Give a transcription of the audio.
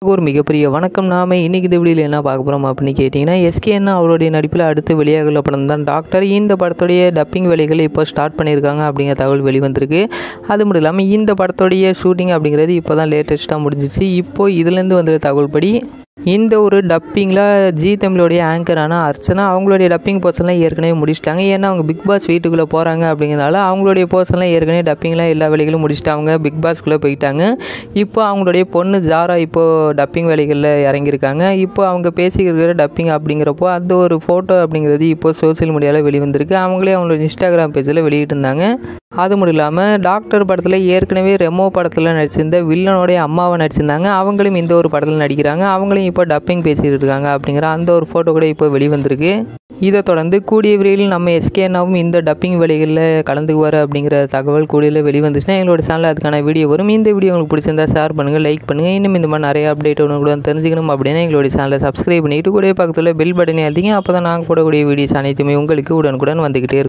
ஒரு மிகப்பெரிய வணக்கம் நாம இன்னைக்கு இந்த வீடியோவில் என்ன பார்க்க போகிறோம் அப்படின்னு கேட்டிங்கன்னா எஸ்கேஎன் அவருடைய நடிப்பில் அடுத்து வெளியாகல படம் தான் டாக்டர் இந்த படத்துடைய டப்பிங் வேலைகள் இப்போ ஸ்டார்ட் பண்ணியிருக்காங்க அப்படிங்கிற தகவல் வெளிவந்திருக்கு அது மட்டும் இல்லாமல் இந்த படத்துடைய ஷூட்டிங் அப்படிங்கிறது இப்போ தான் லேட்டஸ்ட்டாக முடிஞ்சிச்சு இப்போ இதுலேருந்து வந்த தகவல் படி இந்த ஒரு டப்பிங்கில் ஜி தமிழோடைய ஆங்கரான அர்ச்சனா அவங்களுடைய டப்பிங் போர்ஷன்லாம் ஏற்கனவே முடிச்சிட்டாங்க ஏன்னா அவங்க பிக் பாஸ் வீட்டுக்குள்ளே போகிறாங்க அப்படிங்கிறனால அவங்களுடைய போர்ஷன்லாம் ஏற்கனவே டப்பிங்லாம் எல்லா வேலைகளும் முடிச்சுட்டு அவங்க பிக் பாஸ்க்குள்ளே போயிட்டாங்க இப்போ அவங்களுடைய பொண்ணு ஜாரா இப்போது டப்பிங் வேலைகளில் இறங்கியிருக்காங்க இப்போ அவங்க பேசிக்கிற டப்பிங் அப்படிங்கிறப்போ அந்த ஒரு ஃபோட்டோ அப்படிங்கிறது இப்போ சோசியல் மீடியாவில் வெளிவந்திருக்கு அவங்களே அவங்களோட இன்ஸ்டாகிராம் பேஜில் வெளியிட்டிருந்தாங்க அது மட்டும் இல்லாமல் டாக்டர் படத்தில் ஏற்கனவே ரெமோ படத்தில் நடிச்சிருந்த வில்லனுடைய அம்மாவை நடிச்சிருந்தாங்க அவங்களும் இந்த ஒரு படத்தில் நடிக்கிறாங்க அவங்களையும் இப்போ டப்பிங் பேசிகிட்டு இருக்காங்க அப்படிங்கிற அந்த ஒரு ஃபோட்டோ கூட இப்போ வெளிவந்திருக்கு இதை தொடர்ந்து கூடிய விரைவில் நம்ம எஸ்கேனாவும் இந்த டப்பிங் வேலைகளில் கலந்துக்குவார் அப்படிங்கிற தகவல் கூடியில் வெளிவந்துச்சுன்னா எங்களோட சேனலில் அதுக்கான வீடியோ வரும் இந்த வீடியோ உங்களுக்கு பிடிச்சிருந்தா ஷேர் பண்ணுங்கள் லைக் பண்ணுங்கள் இன்னும் இந்த மாதிரி நிறைய அப்டேட் கூட தெரிஞ்சுக்கணும் அப்படின்னா எங்களுடைய சேனலை சப்ஸ்கிரைப் பண்ணிட்டு கூட பக்கத்தில் பெல் பட்டனை அழுத்திங்க அப்போ தான் நாங்கள் போடக்கூடிய வீடியோஸ் அனைத்துமே உங்களுக்கு உடனுக்குடன் வந்துக்கிட்டே இருக்கும்